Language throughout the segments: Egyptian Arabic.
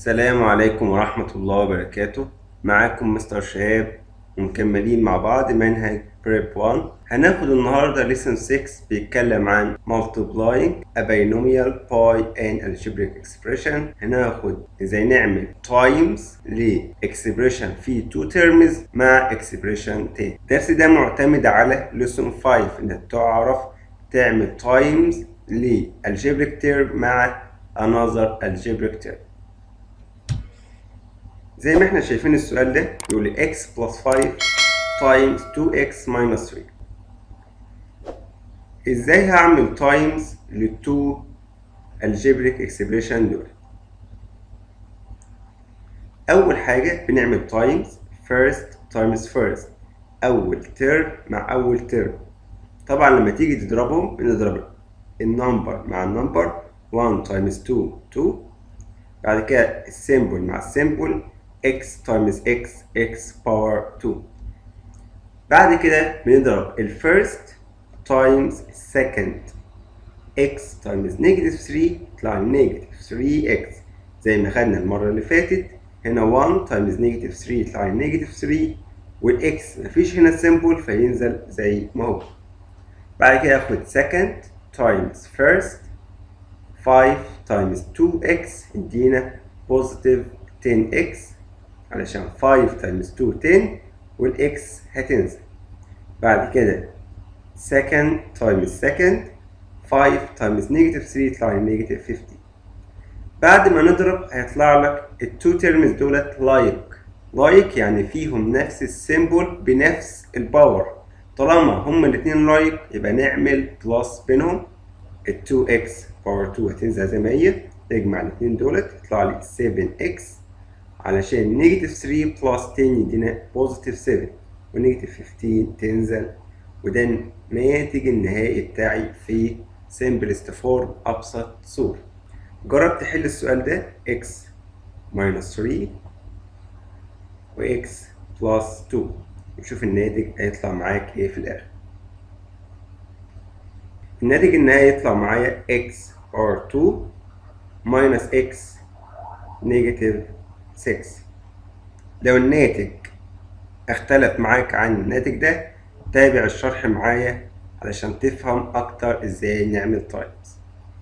السلام عليكم ورحمة الله وبركاته معاكم مستر شهاب ومكملين مع بعض منهج بريب 1 هناخد النهاردة lesson 6 بيتكلم عن multiplying a binomial by an algebraic expression هناخد ازاي نعمل times ل expression فيه two terms مع expression تاني الدرس ده معتمد على lesson 5 انك تعرف تعمل times ل algebraic term مع another algebraic term زي ما احنا شايفين السؤال ده يقول لي x plus 5 times 2x minus 3 ازاي هعمل times لل 2 algebraic expression دول اول حاجة بنعمل times first times first اول term مع اول term طبعا لما تيجي تضربهم بنضرب النمبر مع النمبر 1 times 2 2 بعد كده السيمبل مع السيمبل x times x x power 2 بعد كده بنضرب ال first times second x times negative 3 يطلع negative 3x زي ما خدنا المرة اللي فاتت هنا 1 times negative 3 يطلع negative 3 والاكس مفيش هنا symbol فينزل زي ما هو بعد كده اخد second times first 5 times 2x يدينا positive 10x علشان 5 times 2 10 والاكس هتنزل بعد كده second times second 5 times negative 3 يطلع لي negative 50 بعد ما نضرب هيطلع لك التو تيرمز دولت لايك لايك يعني فيهم نفس السيمبل بنفس الباور طالما هما الاتنين لايك يبقى نعمل بلس بينهم ال 2x باور 2 هتنزل زي ما هي نجمع الاتنين دولت يطلع لي 7x علشان نيجاتيف 3 بلس 10 يدينا بوزيتيف 7 ونيجاتيف 15 تنزل وده الناتج النهائي بتاعي في simplest فورم أبسط صورة جرب تحل السؤال ده x minus 3 و x plus 2 وشوف الناتج هيطلع معاك ايه في الآخر الناتج النهائي يطلع معايا x power 2 minus x negative 6 لو الناتج اختلف معاك عن الناتج ده تابع الشرح معايا علشان تفهم اكتر ازاي نعمل تايمز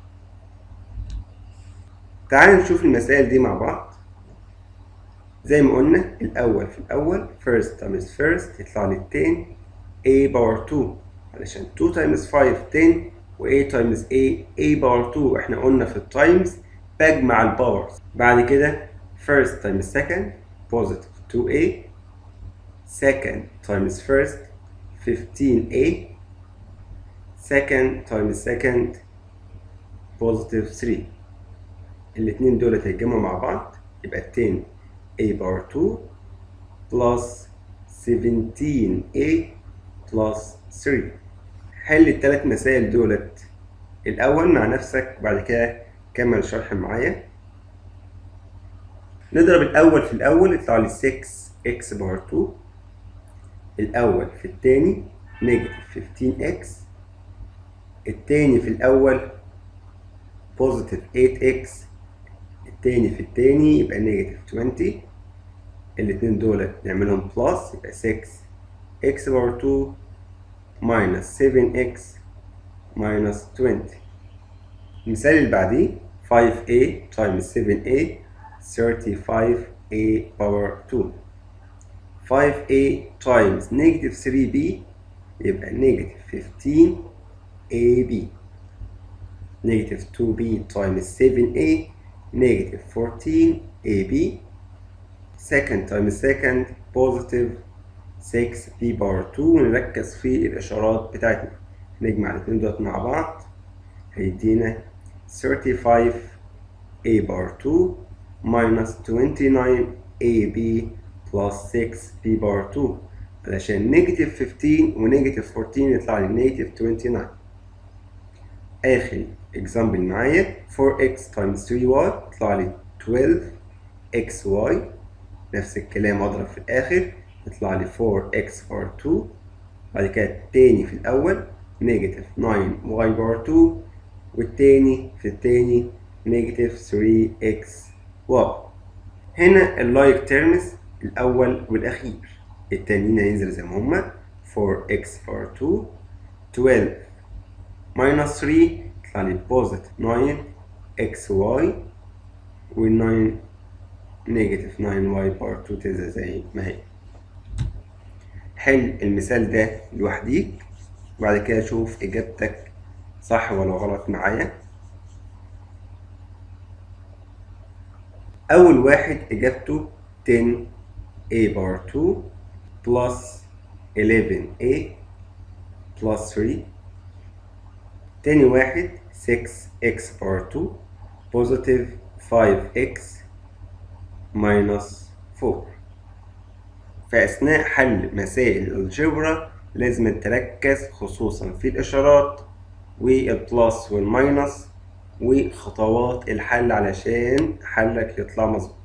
تعال نشوف المسائل دي مع بعض زي ما قلنا الاول في الاول first times first يطلع لي 10 a باور 2 علشان 2 times 5 10 و a times a a باور 2 احنا قلنا في التايمز بجمع الباورز بعد كده first times second positive 2a second times first 15a second times second positive 3 الاتنين دول هيتجمعوا مع بعض يبقى 10 a باور 2 plus 17a plus 3 حل التلات مسائل دولت الأول مع نفسك بعد كده كمل الشرح معايا نضرب الأول في الأول يطلع لي 6x باور 2 الأول في التاني نيجاتيف 15x التاني في الأول بوزيتيف 8x التاني في التاني يبقى نيجاتيف 20 الاتنين دول نعملهم بلس يبقى 6x باور 2 minus 7x minus 20 المثال اللي بعديه 5a times 7a 35a power 2 5a times negative 3b يبقى negative 15ab negative 2b times 7a negative 14ab second times second positive 6b power 2 ونركز في الإشارات بتاعتنا نجمع الاتنين دول مع بعض هيدينا 35a power 2 minus 29ab plus 6b power 2 علشان نيجاتيف 15 ونيجاتيف 14 يطلع لي نيجاتيف 29 آخر example معايا 4x times 3y يطلع لي 12xy نفس الكلام أضرب في الآخر يطلع لي 4x power 2 بعد كده التاني في الأول نيجاتيف 9y power 2 والتاني في التاني نيجاتيف 3x واو هنا اللايك تيرمز الأول والأخير التانيين هينزل زي ما هما 4x باور 2 12 minus 3 يطلع لي بوزيتيف 9 xy وال 9 نيجاتيف 9 y باور 2 تنزل زي ما هي حل المثال ده لوحديك وبعد كده شوف إجابتك صح ولا غلط معايا أول واحد إجابته 10 a باور 2 plus 11 a plus 3 تاني واحد 6x باور 2 positive 5x minus 4 في أثناء حل مسائل الجبرا لازم تركز خصوصا في الإشارات والبلس والماينس وخطوات الحل علشان حلك يطلع مظبوط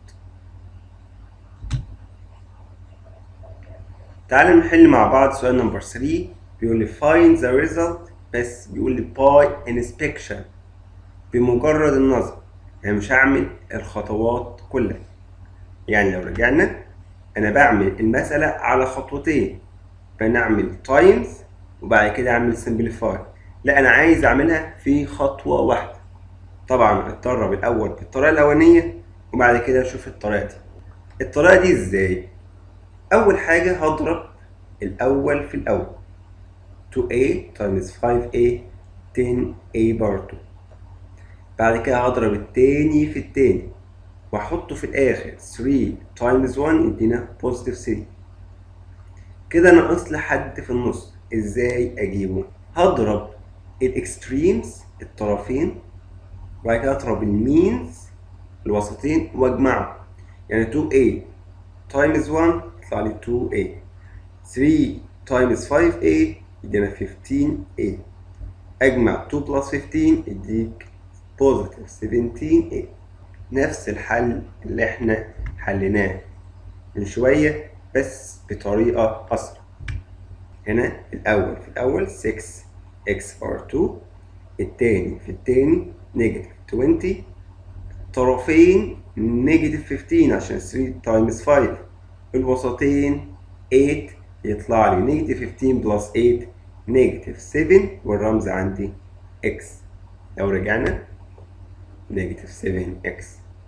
تعال نحل مع بعض سؤال نمبر 3 بيقول لي find the result بس بيقول لي by inspection بمجرد النظر يعني مش هعمل الخطوات كلها يعني لو رجعنا انا بعمل المسألة على خطوتين فنعمل تايمز وبعد كده اعمل simplify لا انا عايز اعملها في خطوة واحدة طبعا اتدرب الاول بالطريقة الاولانية وبعد كده اشوف الطريقة دي الطريقة دي ازاي اول حاجة هضرب الاول في الاول 2a times 5a 10a بار 2 بعد كده هضرب التاني في التاني واحطه في الاخر 3 times 1 يدينا بوزيتيف 3 كده ناقص لي حد في النص ازاي اجيبه هضرب الاكستريمز الطرفين وبعد كده اضرب المينز الوسطين واجمعهم يعني 2a times 1 يطلع لي 2a 3 times 5a يدينا 15a اجمع 2 plus 15 يديك بوزيتيف 17a نفس الحل اللي احنا حليناه من شوية بس بطريقة أسرع هنا الأول في الأول 6x باور 2 التاني في التاني نيجاتيف 20 طرفين نيجاتيف 15 عشان 3 تايمز 5 الوسطين 8 يطلع لي نيجاتيف 15 بلس 8 نيجاتيف 7 والرمز عندي x لو رجعنا نيجاتيف 7x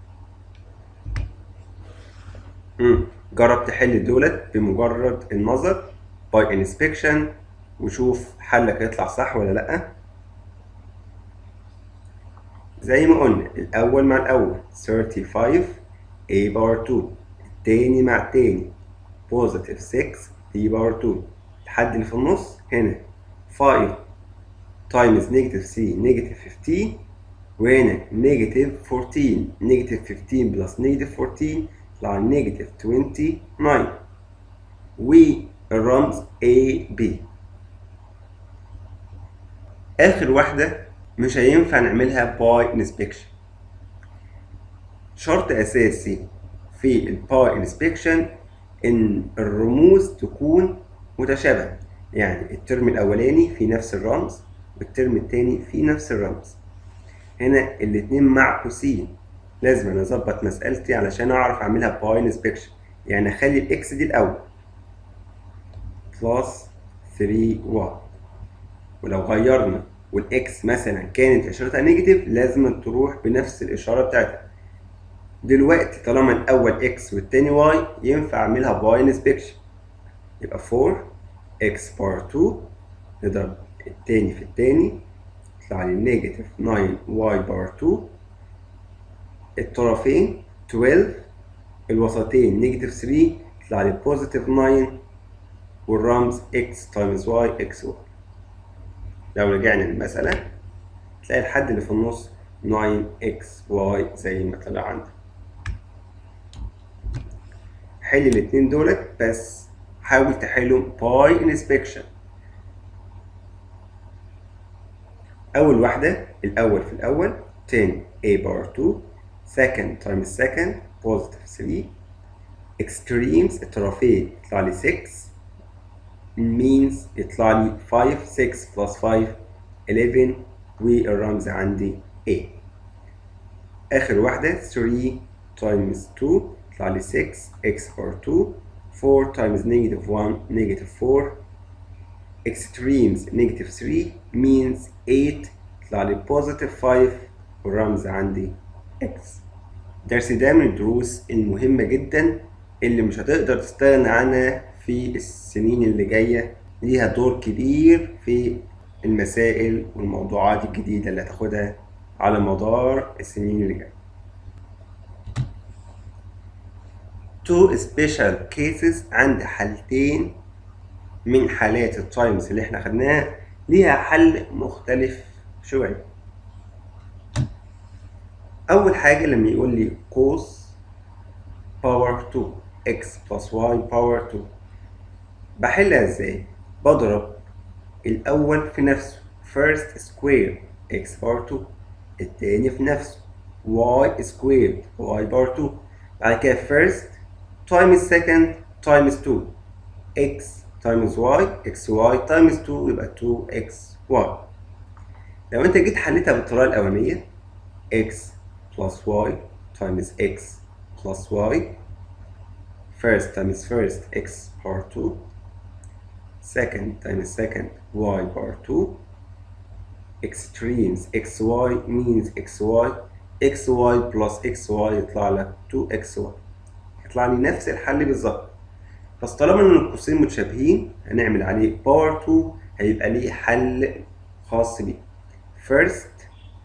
امم جرب تحل دولت بمجرد النظر باي انسبكشن وشوف حلك هيطلع صح ولا لا زي ما قلنا الاول مع الاول 35 a باور 2 التاني مع التاني بوزيتيف 6 b باور 2 الحد اللي في النص هنا 5 تايمز نيجاتيف 3 نيجاتيف 15 وهنا نيجاتيف 14 نيجاتيف 15 بلس نيجاتيف 14 يطلع نيجاتيف 29 والرمز A B آخر واحدة مش هينفع نعملها باي انسبكشن شرط أساسي في الباي انسبكشن إن الرموز تكون متشابهة يعني الترم الأولاني في نفس الرمز والترم التاني في نفس الرمز هنا الاتنين معكوسين لازم انا اظبط مسألتي علشان اعرف اعملها باي انسبكشن يعني اخلي الاكس دي الاول بلس 3 واي ولو غيرنا والاكس مثلا كانت اشارتها نيجاتيف لازم تروح بنفس الاشاره بتاعتها دلوقتي طالما الاول اكس والتاني واي ينفع اعملها باي انسبكشن يبقى 4 اكس بار 2 نضرب التاني في التاني يطلع لي نيجاتيف 9 واي بار 2 الطرفين 12 الوسطين نيجاتيف 3 يطلع لي بوزيتيف 9 والرمز x تايمز y x y لو رجعنا للمسألة تلاقي الحد اللي في النص 9xy زي ما طلع عندك حل الاتنين دولت بس حاول تحلهم باي انسبكشن أول واحدة الأول في الأول 10 a bar 2 second times second positive 3 extremes الطرفين يطلع لي 6 means يطلع لي 5 6 plus 5 11 والرمز عندي a آخر واحدة 3 times 2 يطلع يطلع لي 6 x power 2 4 times negative 1 negative 4 extremes negative 3 means 8 يطلع لي positive 5 والرمز عندي x الدرس ده من الدروس المهمة جدا اللي مش هتقدر تستغنى عنها في السنين اللي جاية ليها دور كبير في المسائل والموضوعات الجديدة اللي هتاخدها على مدار السنين اللي جاية. Two special cases عند حالتين من حالات التايمز اللي احنا خدناها ليها حل مختلف شوية. أول حاجة لما يقول لي cos power 2 x plus y power 2 بحلها ازاي؟ بضرب الأول في نفسه first square x power 2 التاني في نفسه y squared y power 2 بعد كده first times second times 2 x times y xy times 2 يبقى 2xy لو انت جيت حليتها بالطريقة الأولانية x plus y times x plus y first times first x power 2 second times second y power 2 extremes xy means xy xy plus xy يطلع لك 2xy يطلع لي نفس الحل بالظبط بس طالما ان القوسين متشابهين هنعمل عليه باور 2 هيبقى ليه حل خاص بيه first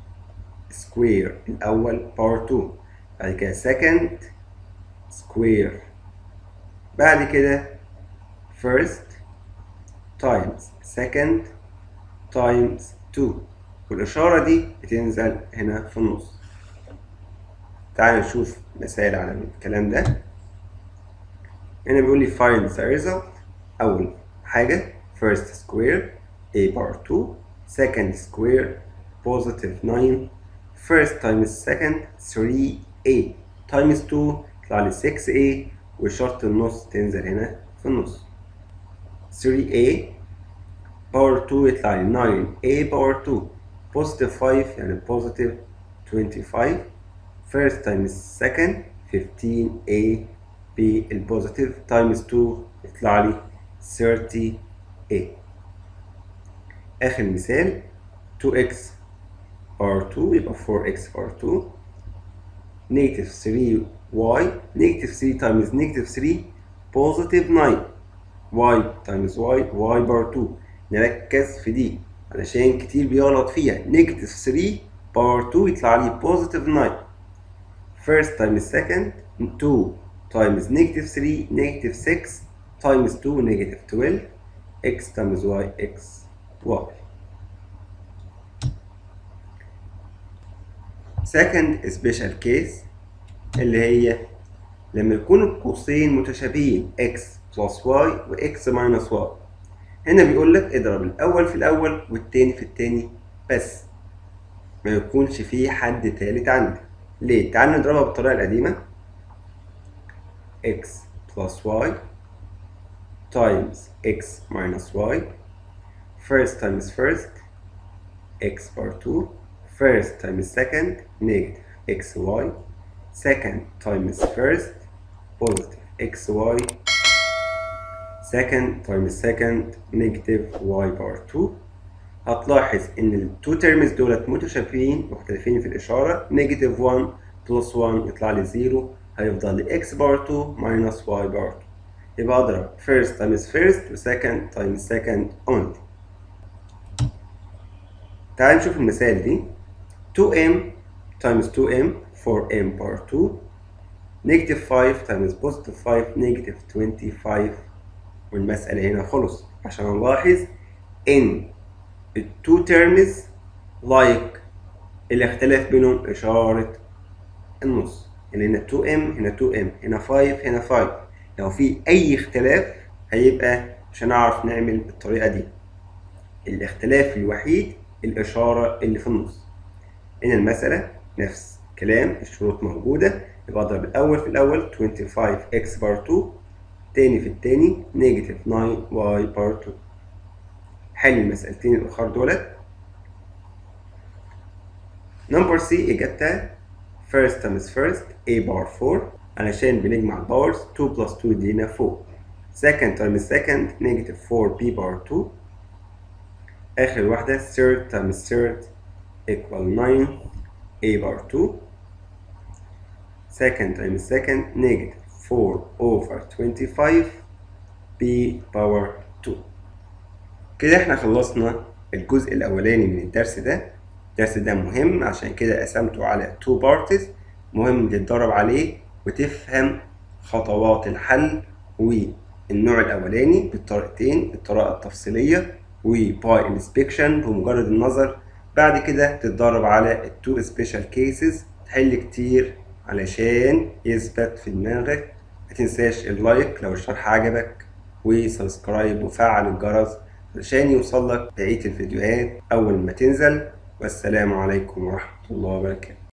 square الاول باور 2 بعد كده second square بعد كده first times second times 2 والإشارة دي بتنزل هنا في النص تعال نشوف مثال على الكلام ده هنا بيقول لي find the result أول حاجة first square a power 2 second square positive 9 first times second 3a times 2 يطلع لي 6a وإشارة النص تنزل هنا في النص 3a باور 2 يطلع لي 9a باور 2 positive 5 يعني positive 25 first times second 15a بالبوزيتيف times 2 يطلع لي 30a آخر مثال 2x باور 2 يبقى 4x باور 2 negative 3y negative 3 times negative 3 positive 9 y times y y باور 2 نركز في دي علشان كتير بيغلط فيها نيجاتيف 3 باور 2 يطلع لي بوزيتيف 9 first times second 2 times negative 3 negative 6 times 2 negative 12 x times y x y second special case اللي هي لما يكون القوسين متشابهين x plus y و x minus y هنا بيقول لك اضرب الاول في الاول والتاني في التاني بس ما يكونش فيه حد تالت عندك ليه تعال نضربها بالطريقه القديمه x plus y times x minus y first times first x power 2 first times second negative xy second times first positive xy second times second negative y power 2 هتلاحظ ان ال two terms دولت متشابهين مختلفين في الاشاره negative 1 plus 1 يطلع لي 0 هيفضل لي x power 2 minus y power 2 يبقى اضرب first times first و second times second only تعال نشوف المثال دي 2m times 2m 4m power 2 negative 5 times positive 5 negative 25 والمسألة هنا خلص عشان نلاحظ إن التو terms like الاختلاف بينهم إشارة النص يعني هنا 2m هنا 2m هنا 5 هنا 5 لو في أي اختلاف هيبقى مش هنعرف نعمل بالطريقة دي الاختلاف الوحيد الإشارة اللي في النص هنا المسألة نفس كلام الشروط موجودة يبقى أضرب الأول في الأول 25x بار 2 تاني في التاني نيجاتيف 9 واي بار 2 حل المسألتين الأخر دولت نمبر سي إجابتها first times first a بار 4 علشان بنجمع الباورز 2 plus 2 يدينا 4 second times second negative 4 b power 2 آخر واحدة third times third equal 9 a power 2 second times second negative 4 over 25 b power 2 كده احنا خلصنا الجزء الأولاني من الدرس ده الدرس ده مهم عشان كده قسمته على two parties مهم تتدرب عليه وتفهم خطوات الحل والنوع الأولاني بالطريقتين الطريقة التفصيلية وباي انسبكشن بمجرد النظر بعد كده تتدرب على التو سبيشال كيسز تحل كتير علشان يثبت في دماغك متنساش اللايك لو الشرح عجبك وسبسكرايب وفعل الجرس علشان يوصلك بقية الفيديوهات أول ما تنزل والسلام عليكم ورحمة الله وبركاته